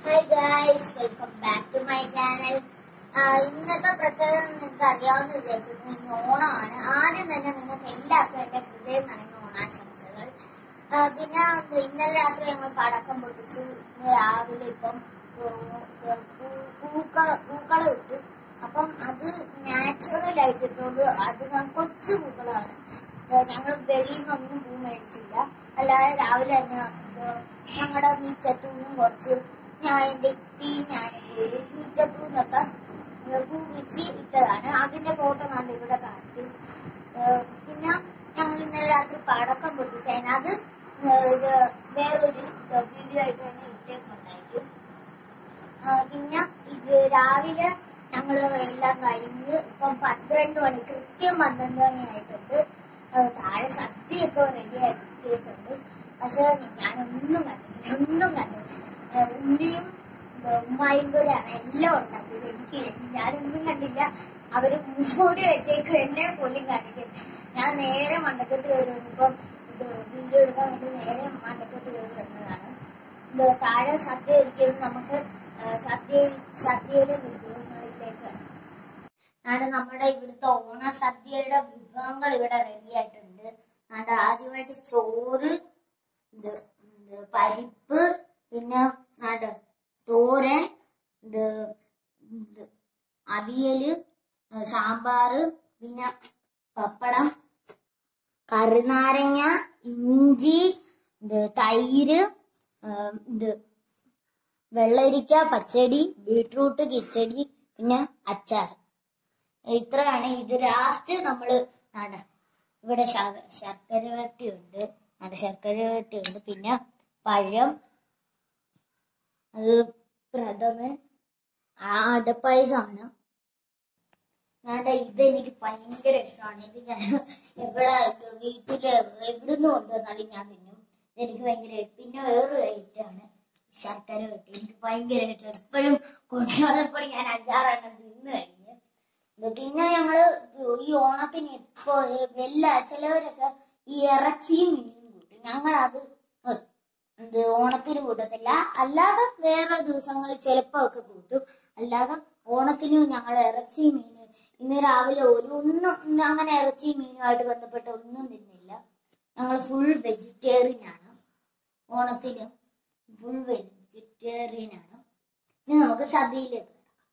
Hi guys welcome back to my channel ഇന്നത്തെ പ്രത്യേകത നിങ്ങൾക്ക് അറിയാവുന്ന വിചാരിക്കുന്നു ഇന്ന് ഓണമാണ് ആദ്യം തന്നെ നിങ്ങൾക്ക് എല്ലാവർക്കും എന്റെ ഹൃദയം നിറഞ്ഞ ഓണാശംസകൾ ആ, പിന്നെ ഇന്നലെ രാത്രി ഞങ്ങൾ പടക്കം പൊട്ടിച്ചു ഇന്ന് രാവിലെ ഇപ്പം പൂക്കള പൂക്കളം ഇട്ടു അപ്പം അത് നാച്ചുറൽ ആയിട്ട് ഇട്ടുകൊണ്ട് അത് കൊച്ചു പൂക്കളാണ് ഞങ്ങൾ വെളിയിൽ നിന്നൊന്നും പൂ മേടിച്ചില്ല അല്ലാതെ രാവിലെ തന്നെ ഞങ്ങളുടെ മീറ്ററ്റൂന്നും കുറച്ച് ഞാൻ എന്റെ ഇത്തി ഞാനും കൂടി മീറ്ററ്റൂന്നൊക്കെ പൂ വെച്ച് ഇട്ടതാണ് അതിന്റെ ഫോട്ടോ കണ്ട് ഇവിടെ കാണിക്കും ഏഹ് പിന്നെ ഞങ്ങൾ ഇന്നലെ രാത്രി പടക്കം പൊട്ടിച്ചതിന് അത് ഏഹ് ഇത് വേറൊരു വീഡിയോ ആയിട്ട് തന്നെ ഇട്ടേക്കുണ്ടായിരിക്കും ആ, പിന്നെ ഇത് രാവിലെ ഞങ്ങള് എല്ലാം കഴിഞ്ഞ് ഇപ്പം പന്ത്രണ്ട് മണി കൃത്യം പന്ത്രണ്ട് മണി ആയിട്ടുണ്ട് ആ, താഴെ സദ്യയൊക്കെ റെഡി ആക്കിയിട്ടുണ്ട് പക്ഷെ ഞാനൊന്നും കണ്ടില്ല ഒന്നും കണ്ടില്ല ആ, ഉണ്ണിയും ആ, ഉമ്മായും കൂടെയാണ് എല്ലാം ഉണ്ടാക്കിയത് എനിക്ക് ഞാനൊന്നും കണ്ടില്ല അവര് മൂടി വെച്ചേക്ക് എന്നെ പോലും കാണിക്കും ഞാൻ നേരെ മണ്ടക്കെട്ട് കയറി വന്നപ്പം ഇത് വീഡിയോ എടുക്കാൻ വേണ്ടി നേരെ മണ്ടക്കെട്ട് കയറി വന്നതാണ് ഇത് താഴെ സദ്യ ഒരിക്കലും നമുക്ക് ആ, സദ്യയിൽ സദ്യയിലെ വിഭവങ്ങളിലേക്ക് നാട് നമ്മുടെ ഇവിടുത്തെ ഓണ സദ്യയുടെ വിഭവങ്ങൾ ഇവിടെ റെഡി ആയിട്ടുണ്ട് നാട് ആദ്യമായിട്ട് ചോറ് ഇത് ഇത് പരിപ്പ് പിന്നെ നാട് തോരൻ ഇത് ഇത് അവിയല് ആ, സാമ്പാറ് പിന്നെ പപ്പടം കറുനാരങ്ങ ഇഞ്ചി ഇത് തൈര് ആ, ഇത് വെള്ളരിക്ക പച്ചടി ബീട്രൂട്ട് കിച്ചടി പിന്നെ അച്ചാർ ഇത്രയാണ് ഇത് ലാസ്റ്റ് നമ്മള് നട ഇവിടെ ശർ- ശർക്കര വരട്ടി ഉണ്ട് നട ശർക്കര വരട്ടി ഉണ്ട് പിന്നെ പഴം അത് പ്രഥമൻ ആ അടപ്പായസമാണ് നാണ്ട ഇത് എനിക്ക് ഭയങ്കര ഇഷ്ടമാണ് ഇത് ഞാൻ എവിടെ വീട്ടില് എവിടുന്ന് കൊണ്ടുവന്നാലും ഞാൻ തിന്നും ഇതെനിക്ക് ഭയങ്കര പിന്നെ വേറൊരു ഐറ്റാണ് ശർക്കര വെട്ടി എനിക്ക് ഭയങ്കര ഇഷ്ടം എപ്പോഴും കൊണ്ടുവന്നപ്പോൾ ഞാൻ അഞ്ചാറെണ്ണം തിന്നു കഴിഞ്ഞു ഇത് പിന്നെ ഞങ്ങള് ഈ ഓണത്തിന് ഇപ്പൊ എല്ലാ ചിലവരൊക്കെ ഈ ഇറച്ചിയും മീനും കൂട്ടും ഞങ്ങളത് ഇത് ഓണത്തിന് കൂട്ടത്തില്ല അല്ലാതെ വേറെ ദിവസങ്ങളിൽ ചിലപ്പോ ഒക്കെ കൂട്ടും അല്ലാതെ ഓണത്തിന് ഞങ്ങൾ ഇറച്ചി മീന് ഇന്ന് രാവിലെ ഒരു ഒന്നും അങ്ങനെ ഇറച്ചി മീനുമായിട്ട് ബന്ധപ്പെട്ട ഒന്നും തിന്നില്ല ഞങ്ങൾ ഫുൾ വെജിറ്റേറിയൻ ആണ് ഓണത്തിന് ഫുൾ വെജിറ്റേറിയൻ ആണ് ഇനി നമുക്ക് സദ്യയിലേക്ക്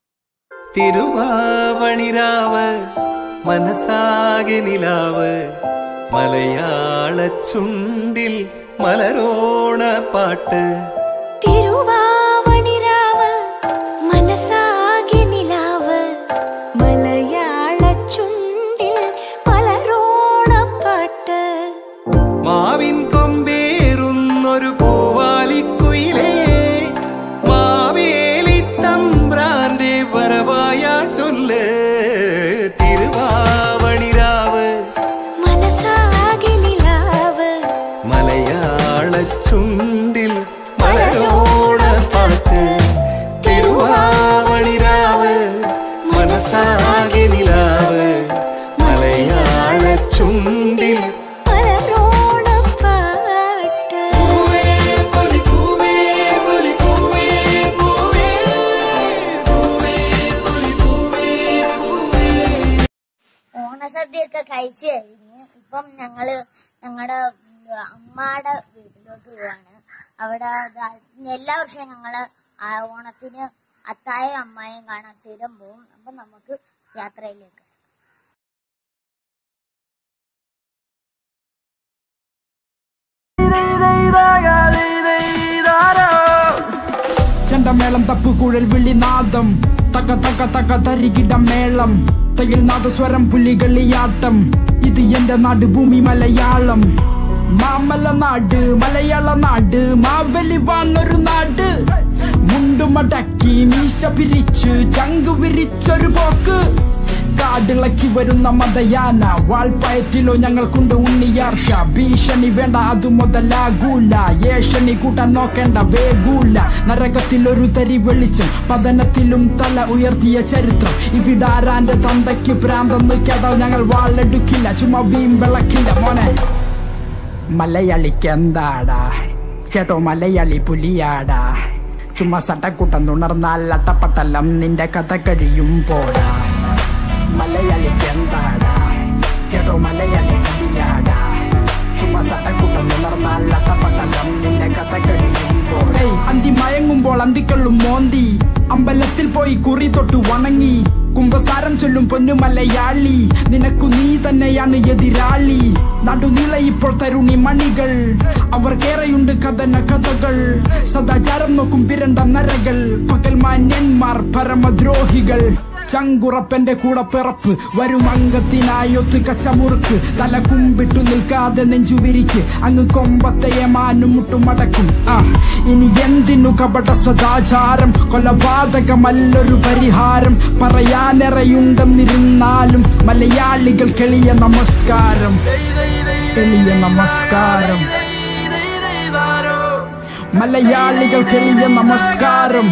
തിരുവാവണിരാവ് മനസ്സാകെ നിലാവ് മലയാള ചുണ്ടിൽ മലരോണ പാട്ട് തിരുവാവണിരാവ് മനസ്സാകെ നിലാവ് മലയാള ചുണ്ടിൽ പലരോണപ്പാട്ട് മാവിൻ കൊമ്പേറുന്നൊരു പൂവാലിക്കുയിലേ മാവേലി തമ്പ്രാന്റെ വരവായാൽ ചൊല്ല് തിരുവാവണിരാവ് മനസ്സാകെ നിലാവ് മലയാള ചുണ്ടിൽ മലരോണ പാട്ട് തിരുവാവണിരാവ് മനസ്സാകെ നിലാവ് മലയാള ചുണ്ടിൽ പലരോണപ്പാട്ട് പൂവേ, പൊലി പൂവേ, പൊലി പൂവേ, പൂവേ. പൂവേ, പൊലി പൂവേ, പൂവേ. ഓണസദ്യയൊക്കെ കഴിച്ചു കഴിഞ്ഞ് ഇപ്പം ഞങ്ങള് ഞങ്ങളുടെ അമ്മയുടെ വീട്ടിലോട്ട് പോവാണ് അവിടെ ദാ- എല്ലാ വർഷവും ഞങ്ങള് ആ ഓണത്തിന് അത്തായും അമ്മായും കാണാൻ സ്ഥിരം പോവും അപ്പൊ നമുക്ക് യാത്രയിലേക്ക് ചെണ്ടമേളം തപ്പുകുഴൽ വിളിനാദം തക്ക തക്ക തക്ക തരികിട മേളം തയിൽ നാദസ്വരം പുലികളിയാട്ടം ഇത് എന്റെ നാട് ഭൂമി മലയാളം മാമല നാട് മലയാള നാട് മാവലി വാണൊരു നാട് മുണ്ടുമടക്കി മീശ പിരിച്ച് ചങ്ക് വിരിച്ചൊരു പോക്ക് കാടിളക്കി വരുന്ന മതയാന വാൾപ്പയറ്റിലോ ഞങ്ങൾക്കുണ്ട് ഉണ്ണിയാർച്ച ഭീഷണി വേണ്ട അത് മുതലാകൂല ഏഷണി കൂട്ടാൻ നോക്കേണ്ട വേഗൂല നരകത്തിൽ ഒരു തരി വെളിച്ചം പതനത്തിലും തല ഉയർത്തിയ ചരിത്രം ഇവിടാരാന്റെ തന്തയ്ക്ക് പ്രാന്തെന്ന് കേട്ടാൽ ഞങ്ങൾ വാളെടുക്കില്ല ചുമ്മാ വീം വിളക്കില്ല മോനെ മലയാളിക്ക് എന്താടാ കേട്ടോ മലയാളി പുലിയാടാ ചുമ്മാ സട്ടക്കുട്ടം തുണർന്നാൽ അട്ടപ്പട്ടലം നിന്റെ കഥ കഴിയും പോടാ മലയാളിക്ക് എന്താടാ കേട്ടോ മലയാളി കടിയാടാ ചുമ്മാ സട്ടക്കുട്ടം തുണർന്നാൽ അട്ടപ്പട്ടലം നിന്റെ കഥ കഴിയും പോടാ അന്തി മയങ്ങുമ്പോൾ അന്തിക്കള്ളും മോന്തി അമ്പലത്തിൽ പോയി കുറി തൊട്ട് വണങ്ങി കുംഭസാരം ചൊല്ലും പൊന്നു മലയാളി നിനക്കു നീ തന്നെയാണ് എതിരാളി നടുനില ഇപ്പോൾ തരുണി മണികൾ അവർക്കേറെയുണ്ട് കഥന കഥകൾ സദാചാരം നോക്കും വിരണ്ട നരകൾ പകൽ മാന്യന്മാർ പരമദ്രോഹികൾ ചങ്കുറപ്പന്റെ കൂടെ പിറപ്പ് വരും അംഗത്തിനായൊത്ത് കച്ചമുറുക്ക് തല കുമ്പിട്ടു നിൽക്കാതെ നെഞ്ചു വിരിക്ക് അങ്ങ് കൊമ്പത്തെ ഏമാനും മുട്ടുമടക്കും ആ ഇനി എന്തിനു കപട സദാചാരം കൊലപാതകമല്ലൊരു പരിഹാരം പറയാനിറയുണ്ടെന്നിരുന്നാലും മലയാളികൾ കെളിയ നമസ്കാരം കെളിയ നമസ്കാരം മലയാളികൾ കെളിയ നമസ്കാരം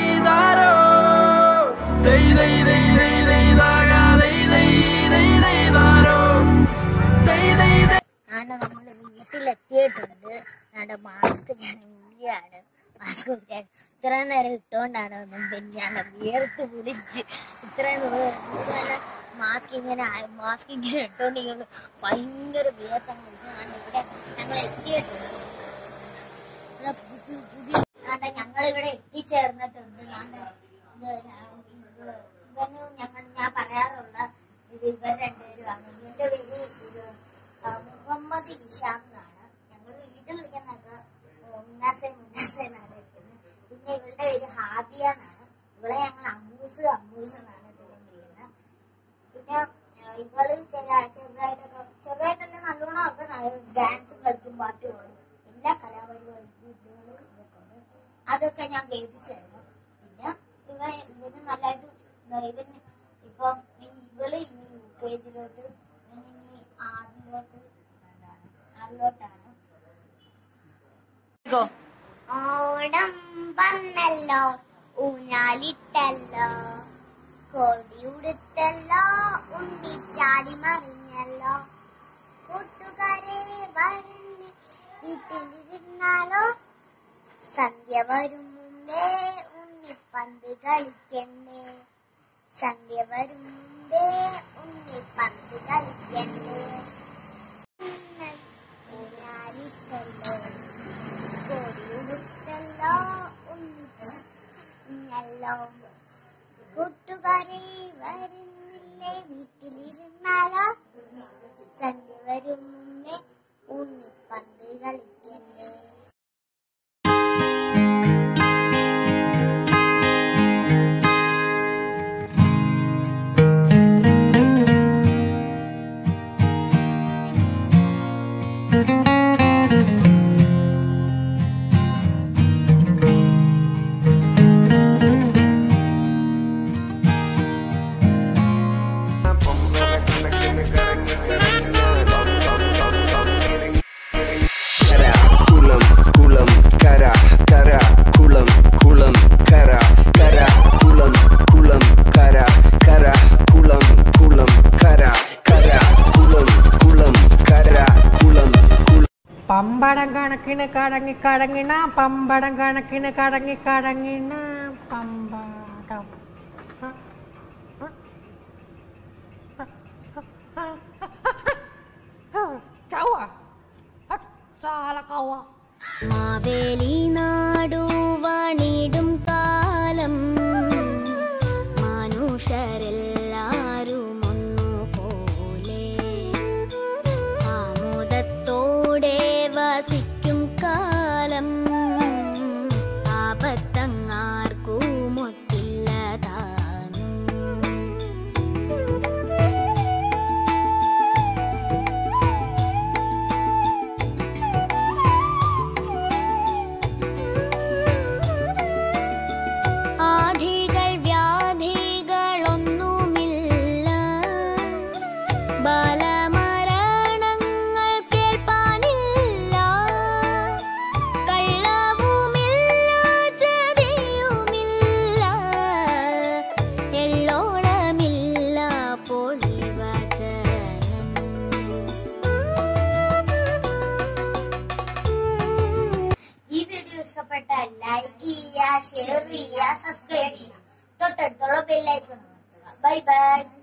ആണ് നമ്മൾ വീട്ടിലെത്തിയിട്ടുണ്ട് ഞങ്ങളുടെ മാസ്ക് ഞാൻ ഊരിയാണ് മാസ്ക് ഊരിയാണ് ഇത്രയും നേരം ഇട്ടുകൊണ്ടാണ് മുമ്പ് ഞാൻ വിയർത്ത് വിളിച്ച് ഇത്രയും ഇതുപോലെ മാസ്ക് ഇങ്ങനെ മാസ്ക് ഇങ്ങനെ ഇട്ടുകൊണ്ടിരിക്കുന്നു ഭയങ്കര വിയർത്തങ്ങ് വിളിച്ചാണ് ഇവിടെ ഞങ്ങൾ എത്തിയിട്ടുണ്ട് ഇവിടെ പുതിയ പുതിയ ഞങ്ങൾ ഇവിടെ എത്തിച്ചേർന്നിട്ടുണ്ട് ഞാൻ ഇത് ഞാൻ- ഇത് ഇവന് ഞങ്ങൾ ഞാൻ പറയാറുള്ള ഇത് ഇവർ രണ്ടുപേരുമാണ് ഇവന്റെ പേര് ഇത് ആ, മുഹമ്മദ് ഹിഷാം എന്നാണ് ഞങ്ങൾ വീട്ടിൽ വിളിക്കുന്നതൊക്കെ മുന്നാസെ മുന്നാസെ എന്നാണ് വിളിക്കുന്നത് പിന്നെ ഇവളുടെ പേര് ഹാദിയ എന്നാണ് ഇവളെ ഞങ്ങൾ അമ്മൂസ് അമ്മൂസ് എന്നാണ് സ്ഥിരം വിളിക്കുന്നത് പിന്നെ ആ, ഇവള് ചില ചെറുതായിട്ടൊക്കെ ചെറുതായിട്ടല്ല നല്ലോണം ഒക്കെ ഡാൻസും കളിക്കും പാട്ട് പാടും എല്ലാ കലാപരിപാടികളും ഇവള് ഇതൊക്കെ ഉണ്ട് അതൊക്കെ ഞാൻ കേൾപ്പിച്ചായിരുന്നു പിന്നെ ഇവ ഇവന് നല്ലതായിട്ട് ഇതാ ഇവന് ഇപ്പം ഇവള് ഇനി യു കെ ജിയിലോട്ട് ഇവന് ഇനി ആറിലോട്ട് എന്താണ് ആറിലോട്ടാണ് ഓണം വന്നല്ലോ ഊഞ്ഞാലിട്ടല്ലോ കൊടി ഉടുത്തല്ലോ ഉണ്ണിച്ചാടി മറിഞ്ഞല്ലോ കൂട്ടുകാരെ വരുന്ന വീട്ടിലിരുന്നാലോ സന്ധ്യ വരും മുമ്പേ ഉണ്ണിപ്പന്ത് കളിക്കണ്ടേ സന്ധ്യ വരും മുമ്പേ ഉണ്ണിപ്പന്ത് കളിക്കണ്ടേ ഉണ്ണൽ ഊഞ്ഞാലിട്ടല്ലോ കൊടിയുടുത്തല്ലോ ഉണ്ണിച്ചല്ലോ കൂട്ടുകാരെ വരുന്നില്ലേ വീട്ടിലിരുന്നാലോ സന്ധ്യ വരും മുമ്പേ ഉണ്ണിപ്പന്ത് കളിക്കണ്ടേ കര കുളം കുളം കര കര കുളം കുളം കര കര കുളം കുളം കര കര കുളം കുളം കര കര കുളം കുളം കര കുളം കുളം പമ്പടം കണക്കിന് കടങ്ങി കടങ്ങിണ പമ്പടം കണക്കിന് കടങ്ങി കടങ്ങിണ പമ്പടം കൗവ സാല കൗവ മാവേലി നാടു വണിടും കാലം മനുഷ്യരെല്ലാരും ഒന്നുപോലെ ആമോദത്തോടെ വസിക്കും കാലം ആപത്തങ്ങാർക്കും ഒട്ടില്ല താനും ചെയ്യുക സബ്സ്ക്രൈബ് ചെയ്യുക തൊട്ടടുത്തുള്ള ബെല്ലൈക്കൺ ബൈ ബൈ